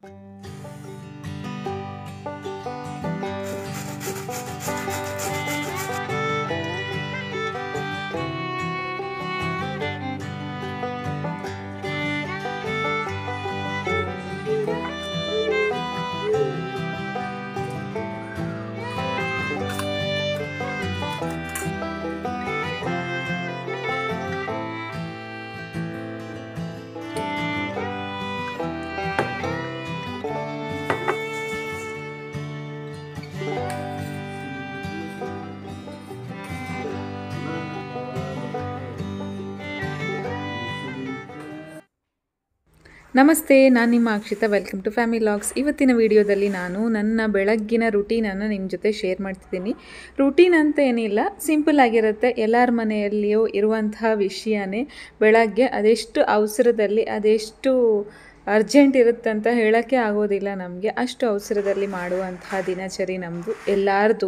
ನಮಸ್ತೆ ನಾನು ನಿಮ್ಮ Akshita welcome to family logs ಇವತ್ತಿನ ವಿಡಿಯೋದಲ್ಲಿ ನಾನು ನನ್ನ ಬೆಳಗ್ಗಿನ ರುಟೀನನ್ನು ನಿಮ್ಮ ಜೊತೆ ಶೇರ್ ಮಾಡ್ತಿದ್ದೀನಿ ರುಟೀನ್ ಅಂತ ಏನಿಲ್ಲ ಸಿಂಪಲ್ ಆಗಿರುತ್ತೆ ಎಲ್ಲರ ಮನೆಯಲ್ಲಿಯೂ ಇರುವಂತಹ ವಿಷಯನೇ ಬೆಳಗ್ಗೆ ಅದೆಷ್ಟು ಅವಸರದಲ್ಲಿ ಅದೆಷ್ಟು ಅರ್ಜೆಂಟ್ ಇರುತ್ತೆ ಅಂತ ಹೇಳೋಕ್ಕೆ ಆಗೋದಿಲ್ಲ ನಮಗೆ ಅಷ್ಟು ಅವಸರದಲ್ಲಿ ಮಾಡುವಂತಹ ದಿನಚರಿ ನಮ್ಮದು ಎಲ್ಲರದು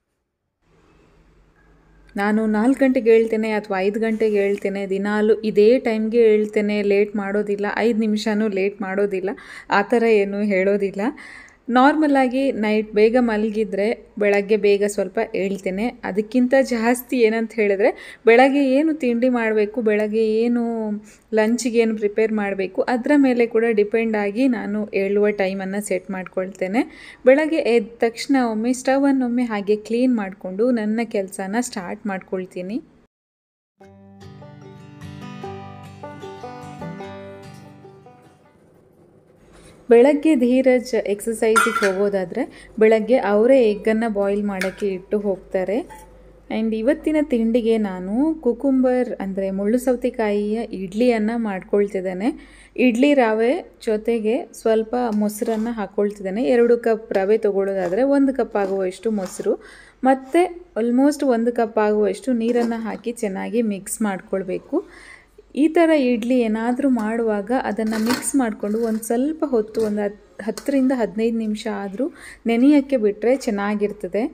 ನಾನು ನಾಲ್ಕು ಗಂಟೆಗೆ ಹೇಳ್ತೇನೆ ಅಥವಾ ಐದು ಗಂಟೆಗೆ ಹೇಳ್ತೇನೆ ದಿನಾಲು ಇದೇ ಟೈಮ್ಗೆ ಹೇಳ್ತೇನೆ ಲೇಟ್ ಮಾಡೋದಿಲ್ಲ ಐದು ನಿಮಿಷನೂ ಲೇಟ್ ಮಾಡೋದಿಲ್ಲ ಆ ಥರ ಏನೂ ಹೇಳೋದಿಲ್ಲ ನಾರ್ಮಲಾಗಿ ನೈಟ್ ಬೇಗ ಮಲಗಿದ್ರೆ ಬೆಳಗ್ಗೆ ಬೇಗ ಸ್ವಲ್ಪ ಹೇಳ್ತೇನೆ ಅದಕ್ಕಿಂತ ಜಾಸ್ತಿ ಏನಂತ ಹೇಳಿದ್ರೆ ಬೆಳಗ್ಗೆ ಏನು ತಿಂಡಿ ಮಾಡಬೇಕು ಬೆಳಗ್ಗೆ ಏನು ಲಂಚಿಗೆ ಏನು ಪ್ರಿಪೇರ್ ಮಾಡಬೇಕು ಅದರ ಮೇಲೆ ಕೂಡ ಡಿಪೆಂಡ್ ಆಗಿ ನಾನು ಹೇಳುವ ಟೈಮನ್ನು ಸೆಟ್ ಮಾಡ್ಕೊಳ್ತೇನೆ ಬೆಳಗ್ಗೆ ಎದ್ದ ತಕ್ಷಣ ಒಮ್ಮೆ ಸ್ಟವನ್ನು ಹಾಗೆ ಕ್ಲೀನ್ ಮಾಡಿಕೊಂಡು ನನ್ನ ಕೆಲಸನ ಸ್ಟಾರ್ಟ್ ಮಾಡ್ಕೊಳ್ತೀನಿ ಬೆಳಗ್ಗೆ ಧೀರಜ್ ಎಕ್ಸಸೈಸಿಗೆ ಹೋಗೋದಾದರೆ ಬೆಳಗ್ಗೆ ಅವರೇ ಎಗ್ಗನ್ನು ಬಾಯ್ಲ್ ಮಾಡೋಕ್ಕೆ ಇಟ್ಟು ಹೋಗ್ತಾರೆ ಆ್ಯಂಡ್ ಇವತ್ತಿನ ತಿಂಡಿಗೆ ನಾನು ಕುಕುಂಬರ್ ಅಂದರೆ ಮುಳ್ಳು ಸೌತೆಕಾಯಿಯ ಇಡ್ಲಿಯನ್ನು ಮಾಡ್ಕೊಳ್ತಿದ್ದೇನೆ ಇಡ್ಲಿ ರವೆ ಜೊತೆಗೆ ಸ್ವಲ್ಪ ಮೊಸರನ್ನು ಹಾಕ್ಕೊಳ್ತಿದ್ದೇನೆ ಎರಡು ಕಪ್ ರವೆ ತೊಗೊಳ್ಳೋದಾದರೆ ಒಂದು ಕಪ್ ಆಗುವಷ್ಟು ಮೊಸರು ಮತ್ತು ಆಲ್ಮೋಸ್ಟ್ ಒಂದು ಕಪ್ ಆಗುವಷ್ಟು ನೀರನ್ನು ಹಾಕಿ ಚೆನ್ನಾಗಿ ಮಿಕ್ಸ್ ಮಾಡ್ಕೊಳ್ಬೇಕು ಈ ಥರ ಇಡ್ಲಿ ಏನಾದರೂ ಮಾಡುವಾಗ ಅದನ್ನು ಮಿಕ್ಸ್ ಮಾಡಿಕೊಂಡು ಒಂದು ಸ್ವಲ್ಪ ಹೊತ್ತು ಒಂದು ಹತ್ತು ಹತ್ತರಿಂದ ಹದಿನೈದು ನಿಮಿಷ ಆದರೂ ನೆನೆಯೋಕ್ಕೆ ಬಿಟ್ಟರೆ ಚೆನ್ನಾಗಿರ್ತದೆ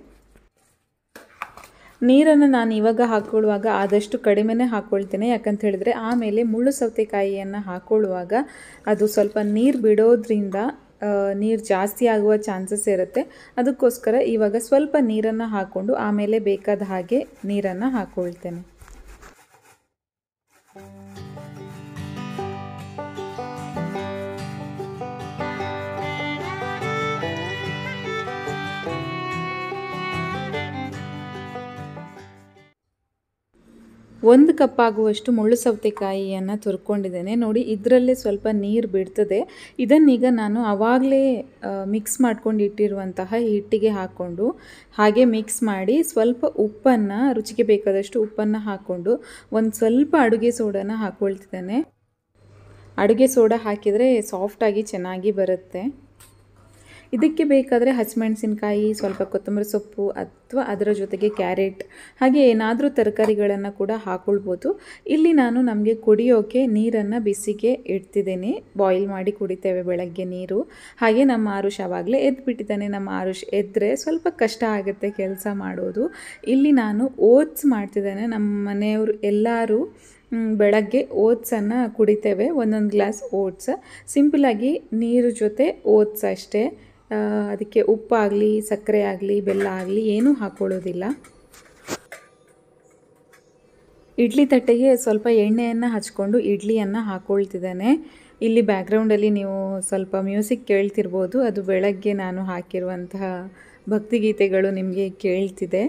ನೀರನ್ನು ನಾನು ಇವಾಗ ಹಾಕ್ಕೊಳ್ಳುವಾಗ ಆದಷ್ಟು ಕಡಿಮೆನೇ ಹಾಕ್ಕೊಳ್ತೇನೆ ಯಾಕಂತ ಹೇಳಿದ್ರೆ ಆಮೇಲೆ ಮುಳ್ಳು ಸೌತೆಕಾಯಿಯನ್ನು ಹಾಕ್ಕೊಳ್ಳುವಾಗ ಅದು ಸ್ವಲ್ಪ ನೀರು ಬಿಡೋದ್ರಿಂದ ನೀರು ಜಾಸ್ತಿ ಆಗುವ ಚಾನ್ಸಸ್ ಇರುತ್ತೆ ಅದಕ್ಕೋಸ್ಕರ ಇವಾಗ ಸ್ವಲ್ಪ ನೀರನ್ನು ಹಾಕ್ಕೊಂಡು ಆಮೇಲೆ ಬೇಕಾದ ಹಾಗೆ ನೀರನ್ನು ಹಾಕ್ಕೊಳ್ತೇನೆ ಒಂದು ಕಪ್ ಆಗುವಷ್ಟು ಮುಳ್ಳು ಸೌತೆಕಾಯಿಯನ್ನು ತುರ್ಕೊಂಡಿದ್ದೇನೆ ನೋಡಿ ಇದರಲ್ಲೇ ಸ್ವಲ್ಪ ನೀರು ಬಿಡ್ತದೆ ಇದನ್ನೀಗ ನಾನು ಆವಾಗಲೇ ಮಿಕ್ಸ್ ಮಾಡ್ಕೊಂಡು ಇಟ್ಟಿರುವಂತಹ ಹಿಟ್ಟಿಗೆ ಹಾಕ್ಕೊಂಡು ಹಾಗೆ ಮಿಕ್ಸ್ ಮಾಡಿ ಸ್ವಲ್ಪ ಉಪ್ಪನ್ನು ರುಚಿಗೆ ಬೇಕಾದಷ್ಟು ಉಪ್ಪನ್ನು ಹಾಕ್ಕೊಂಡು ಒಂದು ಸ್ವಲ್ಪ ಅಡುಗೆ ಸೋಡನ ಹಾಕ್ಕೊಳ್ತಿದ್ದೇನೆ ಅಡುಗೆ ಸೋಡಾ ಹಾಕಿದರೆ ಸಾಫ್ಟಾಗಿ ಚೆನ್ನಾಗಿ ಬರುತ್ತೆ ಇದಕ್ಕೆ ಬೇಕಾದರೆ ಹಸಿಮೆಣಸಿನ್ಕಾಯಿ ಸ್ವಲ್ಪ ಕೊತ್ತಂಬರಿ ಸೊಪ್ಪು ಅಥವಾ ಅದರ ಜೊತೆಗೆ ಕ್ಯಾರೆಟ್ ಹಾಗೆ ಏನಾದರೂ ತರಕಾರಿಗಳನ್ನು ಕೂಡ ಹಾಕ್ಕೊಳ್ಬೋದು ಇಲ್ಲಿ ನಾನು ನಮಗೆ ಕುಡಿಯೋಕೆ ನೀರನ್ನು ಬಿಸಿಗೆ ಇಡ್ತಿದ್ದೀನಿ ಬಾಯ್ಲ್ ಮಾಡಿ ಕುಡಿತೇವೆ ಬೆಳಗ್ಗೆ ನೀರು ಹಾಗೆ ನಮ್ಮ ಆರುಷ್ ಆವಾಗಲೇ ಎದ್ಬಿಟ್ಟಿದ್ದಾನೆ ನಮ್ಮ ಆರುಷ್ ಎದ್ದರೆ ಸ್ವಲ್ಪ ಕಷ್ಟ ಆಗುತ್ತೆ ಕೆಲಸ ಮಾಡೋದು ಇಲ್ಲಿ ನಾನು ಓಟ್ಸ್ ಮಾಡ್ತಿದ್ದೇನೆ ನಮ್ಮ ಮನೆಯವರು ಎಲ್ಲರೂ ಬೆಳಗ್ಗೆ ಓಟ್ಸನ್ನು ಕುಡಿತೇವೆ ಒಂದೊಂದು ಗ್ಲಾಸ್ ಓಟ್ಸ್ ಸಿಂಪಲಾಗಿ ನೀರು ಜೊತೆ ಓಟ್ಸ್ ಅಷ್ಟೇ ಅದಕ್ಕೆ ಉಪ್ಪಾಗಲಿ ಸಕ್ಕರೆ ಆಗಲಿ ಬೆಲ್ಲ ಆಗಲಿ ಏನೂ ಹಾಕ್ಕೊಳ್ಳೋದಿಲ್ಲ ಇಡ್ಲಿ ತಟ್ಟೆಗೆ ಸ್ವಲ್ಪ ಎಣ್ಣೆಯನ್ನು ಹಚ್ಕೊಂಡು ಇಡ್ಲಿಯನ್ನು ಹಾಕ್ಕೊಳ್ತಿದ್ದೇನೆ ಇಲ್ಲಿ ಬ್ಯಾಕ್ಗ್ರೌಂಡಲ್ಲಿ ನೀವು ಸ್ವಲ್ಪ ಮ್ಯೂಸಿಕ್ ಕೇಳ್ತಿರ್ಬೋದು ಅದು ಬೆಳಗ್ಗೆ ನಾನು ಹಾಕಿರುವಂತಹ ಭಕ್ತಿಗೀತೆಗಳು ನಿಮಗೆ ಕೇಳ್ತಿದೆ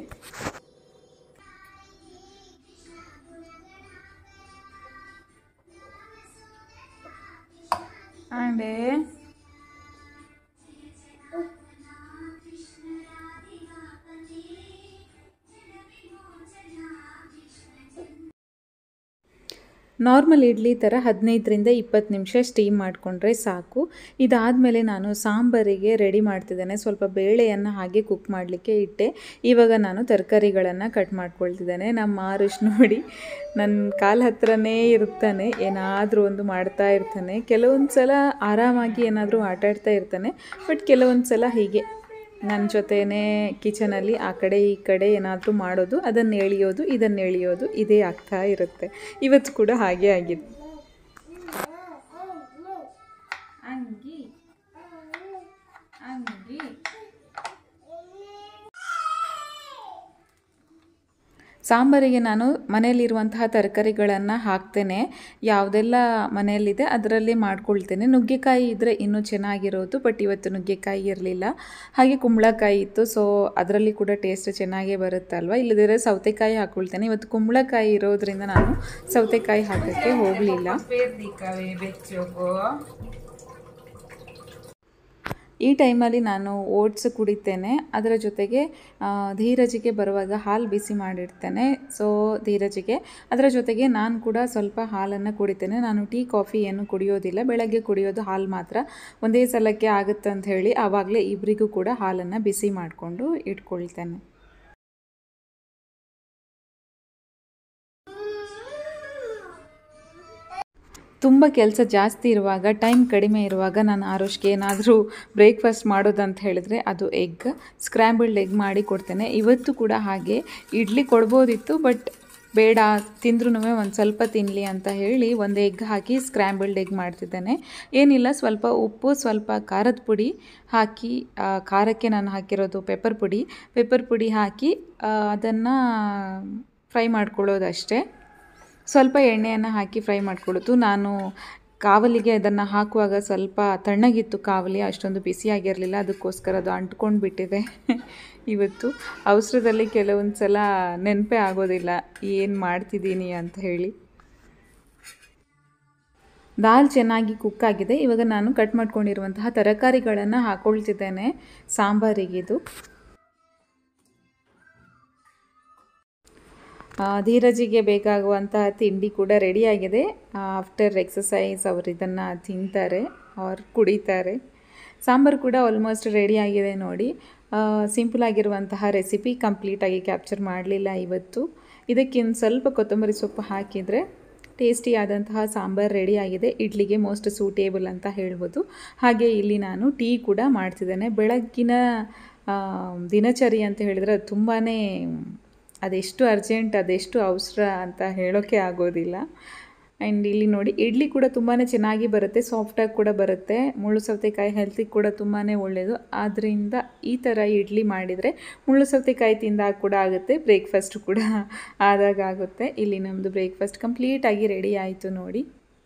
ಆಂಡೆ ನಾರ್ಮಲ್ ಇಡ್ಲಿ ಥರ ಹದಿನೈದರಿಂದ ಇಪ್ಪತ್ತು ನಿಮಿಷ ಸ್ಟೀಮ್ ಮಾಡಿಕೊಂಡ್ರೆ ಸಾಕು ಇದಾದಮೇಲೆ ನಾನು ಸಾಂಬಾರಿಗೆ ರೆಡಿ ಮಾಡ್ತಿದ್ದೇನೆ ಸ್ವಲ್ಪ ಬೇಳೆಯನ್ನು ಹಾಗೆ ಕುಕ್ ಮಾಡಲಿಕ್ಕೆ ಇಟ್ಟೆ ಇವಾಗ ನಾನು ತರಕಾರಿಗಳನ್ನು ಕಟ್ ಮಾಡ್ಕೊಳ್ತಿದ್ದೇನೆ ನಮ್ಮ ಆರುಷ್ ನೋಡಿ ನನ್ನ ಕಾಲ ಹತ್ರನೇ ಇರ್ತಾನೆ ಏನಾದರೂ ಒಂದು ಮಾಡ್ತಾ ಇರ್ತಾನೆ ಕೆಲವೊಂದು ಸಲ ಆರಾಮಾಗಿ ಏನಾದರೂ ಆಟಾಡ್ತಾ ಇರ್ತಾನೆ ಬಟ್ ಕೆಲವೊಂದು ಸಲ ಹೀಗೆ ನನ್ನ ಜೊತೆನೇ ಕಿಚನಲ್ಲಿ ಆ ಕಡೆ ಈ ಕಡೆ ಏನಾದರೂ ಮಾಡೋದು ಅದನ್ನು ಎಳಿಯೋದು ಇದನ್ನು ಎಳಿಯೋದು ಇದೇ ಆಗ್ತಾ ಇರುತ್ತೆ ಇವತ್ತು ಕೂಡ ಹಾಗೆ ಆಗಿದೆ ಅಂಗಿ ಅಂಗಿ ಸಾಂಬಾರಿಗೆ ನಾನು ಮನೆಯಲ್ಲಿರುವಂತಹ ತರಕಾರಿಗಳನ್ನು ಹಾಕ್ತೇನೆ ಯಾವುದೆಲ್ಲ ಮನೆಯಲ್ಲಿದೆ ಅದರಲ್ಲಿ ಮಾಡ್ಕೊಳ್ತೇನೆ ನುಗ್ಗೆಕಾಯಿ ಇದ್ದರೆ ಇನ್ನೂ ಚೆನ್ನಾಗಿರೋದು ಬಟ್ ಇವತ್ತು ನುಗ್ಗೆಕಾಯಿ ಇರಲಿಲ್ಲ ಹಾಗೆ ಕುಂಬಳಕಾಯಿ ಇತ್ತು ಸೊ ಅದರಲ್ಲಿ ಕೂಡ ಟೇಸ್ಟ್ ಚೆನ್ನಾಗೇ ಬರುತ್ತಲ್ವ ಇಲ್ಲದಿದ್ದರೆ ಸೌತೆಕಾಯಿ ಹಾಕ್ಕೊಳ್ತೇನೆ ಇವತ್ತು ಕುಂಬಳಕಾಯಿ ಇರೋದ್ರಿಂದ ನಾನು ಸೌತೆಕಾಯಿ ಹಾಕೋಕ್ಕೆ ಹೋಗಲಿಲ್ಲ ಈ ಟೈಮಲ್ಲಿ ನಾನು ಓಟ್ಸ್ ಕುಡಿತೇನೆ ಅದರ ಜೊತೆಗೆ ಧೀರಜಿಗೆ ಬರುವಾಗ ಹಾಲು ಬಿಸಿ ಮಾಡಿಡ್ತೇನೆ ಸೊ ಧೀರಜಿಗೆ ಅದರ ಜೊತೆಗೆ ನಾನು ಕೂಡ ಸ್ವಲ್ಪ ಹಾಲನ್ನು ಕುಡಿತೇನೆ ನಾನು ಟೀ ಕಾಫಿ ಏನು ಕುಡಿಯೋದಿಲ್ಲ ಬೆಳಗ್ಗೆ ಕುಡಿಯೋದು ಹಾಲು ಮಾತ್ರ ಒಂದೇ ಸಲಕ್ಕೆ ಆಗುತ್ತೆ ಅಂತ ಹೇಳಿ ಆವಾಗಲೇ ಇಬ್ಬರಿಗೂ ಕೂಡ ಹಾಲನ್ನು ಬಿಸಿ ಮಾಡಿಕೊಂಡು ಇಟ್ಕೊಳ್ತೇನೆ ತುಂಬ ಕೆಲಸ ಜಾಸ್ತಿ ಇರುವಾಗ ಟೈಮ್ ಕಡಿಮೆ ಇರುವಾಗ ನಾನು ಆರೋಷ್ಗೆ ಏನಾದರೂ ಬ್ರೇಕ್ಫಾಸ್ಟ್ ಮಾಡೋದಂತ ಹೇಳಿದ್ರೆ ಅದು ಎಗ್ ಸ್ಕ್ರ್ಯಾಂಬಲ್ಡ್ ಎಗ್ ಮಾಡಿ ಕೊಡ್ತೇನೆ ಇವತ್ತು ಕೂಡ ಹಾಗೆ ಇಡ್ಲಿ ಕೊಡ್ಬೋದಿತ್ತು ಬಟ್ ಬೇಡ ತಿಂದ್ರೂ ಒಂದು ಸ್ವಲ್ಪ ತಿನ್ನಲಿ ಅಂತ ಹೇಳಿ ಒಂದು ಎಗ್ ಹಾಕಿ ಸ್ಕ್ರ್ಯಾಂಬಲ್ಡ್ ಎಗ್ ಮಾಡ್ತಿದ್ದೇನೆ ಏನಿಲ್ಲ ಸ್ವಲ್ಪ ಉಪ್ಪು ಸ್ವಲ್ಪ ಖಾರದ ಪುಡಿ ಹಾಕಿ ಖಾರಕ್ಕೆ ನಾನು ಹಾಕಿರೋದು ಪೆಪ್ಪರ್ ಪುಡಿ ಪೆಪ್ಪರ್ ಪುಡಿ ಹಾಕಿ ಅದನ್ನು ಫ್ರೈ ಮಾಡ್ಕೊಳ್ಳೋದಷ್ಟೇ ಸ್ವಲ್ಪ ಎಣ್ಣೆಯನ್ನು ಹಾಕಿ ಫ್ರೈ ಮಾಡ್ಕೊಳ್ಳೋದು ನಾನು ಕಾವಲಿಗೆ ಅದನ್ನು ಹಾಕುವಾಗ ಸ್ವಲ್ಪ ತಣ್ಣಗಿತ್ತು ಕಾವಲಿ ಅಷ್ಟೊಂದು ಬಿಸಿಯಾಗಿರಲಿಲ್ಲ ಅದಕ್ಕೋಸ್ಕರ ಅದು ಅಂಟ್ಕೊಂಡು ಬಿಟ್ಟಿದೆ ಇವತ್ತು ಅವಸರದಲ್ಲಿ ಕೆಲವೊಂದು ಸಲ ನೆನಪೇ ಆಗೋದಿಲ್ಲ ಏನು ಮಾಡ್ತಿದ್ದೀನಿ ಅಂತ ಹೇಳಿ ದಾಲ್ ಚೆನ್ನಾಗಿ ಕುಕ್ ಆಗಿದೆ ಇವಾಗ ನಾನು ಕಟ್ ಮಾಡ್ಕೊಂಡಿರುವಂತಹ ತರಕಾರಿಗಳನ್ನು ಹಾಕ್ಕೊಳ್ತಿದ್ದೇನೆ ಸಾಂಬಾರಿಗಿದು ಧೀರಜಿಗೆ ಬೇಕಾಗುವಂತಹ ತಿಂಡಿ ಕೂಡ ರೆಡಿಯಾಗಿದೆ ಆಫ್ಟರ್ ಎಕ್ಸಸೈಸ್ ಅವರು ಇದನ್ನು ತಿಂತಾರೆ ಅವ್ರು ಕುಡಿತಾರೆ ಸಾಂಬಾರು ಕೂಡ ಆಲ್ಮೋಸ್ಟ್ ರೆಡಿಯಾಗಿದೆ ನೋಡಿ ಸಿಂಪಲ್ ಆಗಿರುವಂತಹ ರೆಸಿಪಿ ಕಂಪ್ಲೀಟಾಗಿ ಕ್ಯಾಪ್ಚರ್ ಮಾಡಲಿಲ್ಲ ಇವತ್ತು ಇದಕ್ಕಿಂತ ಸ್ವಲ್ಪ ಕೊತ್ತಂಬರಿ ಸೊಪ್ಪು ಹಾಕಿದರೆ ಟೇಸ್ಟಿ ಆದಂತಹ ಸಾಂಬಾರು ರೆಡಿಯಾಗಿದೆ ಇಡ್ಲಿಗೆ ಮೋಸ್ಟ್ ಸೂಟೇಬಲ್ ಅಂತ ಹೇಳ್ಬೋದು ಹಾಗೆ ಇಲ್ಲಿ ನಾನು ಟೀ ಕೂಡ ಮಾಡ್ತಿದ್ದೇನೆ ಬೆಳಗ್ಗಿನ ದಿನಚರಿ ಅಂತ ಹೇಳಿದರೆ ಅದು ತುಂಬಾ ಅದೆಷ್ಟು ಅರ್ಜೆಂಟ್ ಅದೆಷ್ಟು ಅವಸರ ಅಂತ ಹೇಳೋಕ್ಕೆ ಆಗೋದಿಲ್ಲ ಆ್ಯಂಡ್ ಇಲ್ಲಿ ನೋಡಿ ಇಡ್ಲಿ ಕೂಡ ತುಂಬಾ ಚೆನ್ನಾಗಿ ಬರುತ್ತೆ ಸಾಫ್ಟಾಗಿ ಕೂಡ ಬರುತ್ತೆ ಮುಳ್ಳು ಸೌತೆಕಾಯಿ ಹೆಲ್ತಿಗೆ ಕೂಡ ತುಂಬಾ ಒಳ್ಳೆಯದು ಆದ್ದರಿಂದ ಈ ಥರ ಇಡ್ಲಿ ಮಾಡಿದರೆ ಮುಳ್ಳು ಸೌತೆಕಾಯಿ ತಿಂದಾಗ ಕೂಡ ಆಗುತ್ತೆ ಬ್ರೇಕ್ಫಾಸ್ಟ್ ಕೂಡ ಆದಾಗ ಆಗುತ್ತೆ ಇಲ್ಲಿ ನಮ್ಮದು ಬ್ರೇಕ್ಫಾಸ್ಟ್ ಕಂಪ್ಲೀಟಾಗಿ ರೆಡಿ ಆಯಿತು ನೋಡಿ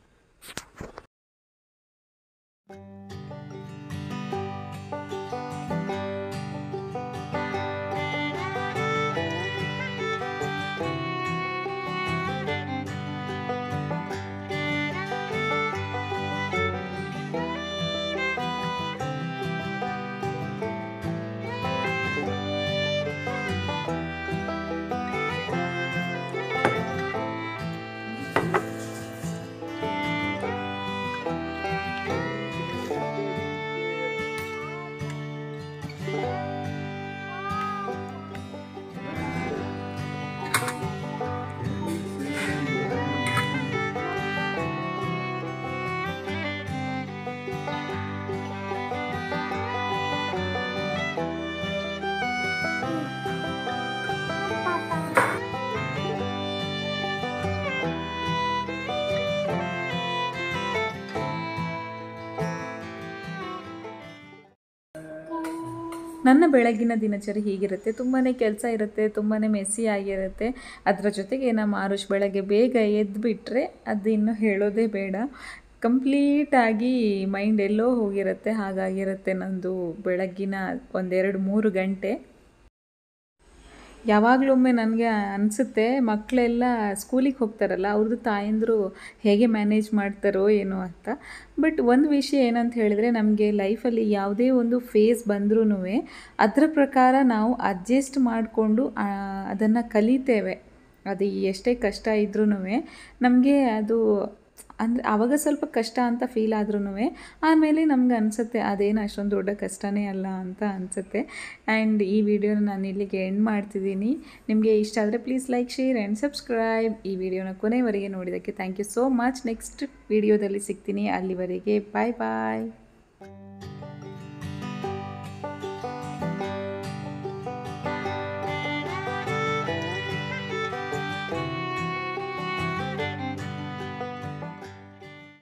ನನ್ನ ಬೆಳಗಿನ ದಿನಚರಿ ಹೀಗಿರುತ್ತೆ ತುಂಬಾ ಕೆಲಸ ಇರುತ್ತೆ ತುಂಬಾ ಮೆಸ್ಸಿ ಆಗಿರುತ್ತೆ ಅದರ ಜೊತೆಗೆ ನಮ್ಮ ಆರುಷ್ ಬೆಳಗ್ಗೆ ಬೇಗ ಎದ್ದುಬಿಟ್ರೆ ಅದು ಇನ್ನು ಹೇಳೋದೇ ಬೇಡ ಕಂಪ್ಲೀಟಾಗಿ ಮೈಂಡ್ ಎಲ್ಲೋ ಹೋಗಿರುತ್ತೆ ಹಾಗಾಗಿರುತ್ತೆ ನಂದು ಬೆಳಗ್ಗಿನ ಒಂದೆರಡು ಮೂರು ಗಂಟೆ ಯಾವಾಗಲೊಮ್ಮೆ ನನಗೆ ಅನಿಸುತ್ತೆ ಮಕ್ಕಳೆಲ್ಲ ಸ್ಕೂಲಿಗೆ ಹೋಗ್ತಾರಲ್ಲ ಅವ್ರದ್ದು ತಾಯಂದರು ಹೇಗೆ ಮ್ಯಾನೇಜ್ ಮಾಡ್ತಾರೋ ಏನೋ ಅಂತ ಬಟ್ ಒಂದು ವಿಷಯ ಏನಂತ ಹೇಳಿದರೆ ನಮಗೆ ಲೈಫಲ್ಲಿ ಯಾವುದೇ ಒಂದು ಫೇಸ್ ಬಂದ್ರೂ ಅದರ ಪ್ರಕಾರ ನಾವು ಅಡ್ಜಸ್ಟ್ ಮಾಡಿಕೊಂಡು ಅದನ್ನು ಕಲಿತೇವೆ ಅದು ಎಷ್ಟೇ ಕಷ್ಟ ಇದ್ರೂ ನಮಗೆ ಅದು ಅಂದರೆ ಆವಾಗ ಸ್ವಲ್ಪ ಕಷ್ಟ ಅಂತ ಫೀಲ್ ಆದ್ರೂ ಆಮೇಲೆ ನಮ್ಗೆ ಅನಿಸುತ್ತೆ ಅದೇನು ಅಷ್ಟೊಂದು ದೊಡ್ಡ ಕಷ್ಟನೇ ಅಲ್ಲ ಅಂತ ಅನಿಸುತ್ತೆ ಆ್ಯಂಡ್ ಈ ವಿಡಿಯೋನ ನಾನು ಇಲ್ಲಿಗೆ ಎಂಡ್ ಮಾಡ್ತಿದ್ದೀನಿ ನಿಮಗೆ ಇಷ್ಟ ಆದರೆ please like share and subscribe ಈ ವಿಡಿಯೋನ ಕೊನೆವರೆಗೆ ನೋಡಿದ್ದಕ್ಕೆ thank you so much next ವಿಡಿಯೋದಲ್ಲಿ ಸಿಗ್ತೀನಿ ಅಲ್ಲಿವರೆಗೆ ಬಾಯ್ ಬಾಯ್